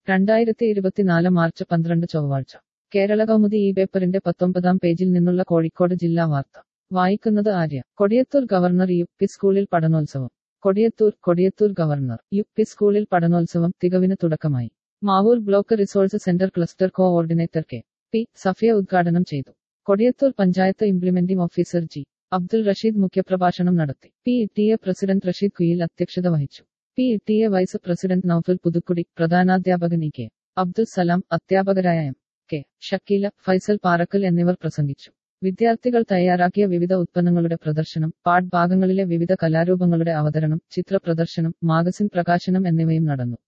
രണ്ടായിരത്തി ഇരുപത്തിനാല് മാർച്ച് പന്ത്രണ്ട് ചൊവ്വാഴ്ച കേരള കൗമുദി ഈ പേപ്പറിന്റെ പത്തൊമ്പതാം പേജിൽ നിന്നുള്ള കോഴിക്കോട് ജില്ലാ വാർത്ത വായിക്കുന്നത് Arya Kodiyathur governor U P സ്കൂളിൽ പഠനോത്സവം Kodiyathur Kodiyathur governor U P സ്കൂളിൽ പഠനോത്സവം തികവിന് തുടക്കമായി Mavoor block resource centre cluster coordinator K P Safiya ഉദ്ഘാടനം ചെയ്തു Kodiyathur panchayat implementing officer G Abdul Rasheed മുഖ്യപ്രഭാഷണം നടത്തി P T A president Rasheed Kuyil അധ്യക്ഷത വഹിച്ചു P T A vice president Noufal Puthukkudi പ്രധാനാധ്യാപകൻ ഇ കെ അബ്ദുൽ സലാം അധ്യാപകരായ എം കെ ഷക്കീല ഫൈസൽ പാറക്കൽ എന്നിവർ പ്രസംഗിച്ചു വിദ്യാർത്ഥികൾ തയ്യാറാക്കിയ വിവിധ ഉത്പന്നങ്ങളുടെ പ്രദർശനം പാഠഭാഗങ്ങളിലെ വിവിധ കലാരൂപങ്ങളുടെ അവതരണം ചിത്ര പ്രദർശനം മാഗസിൻ പ്രകാശനം എന്നിവയും നടന്നു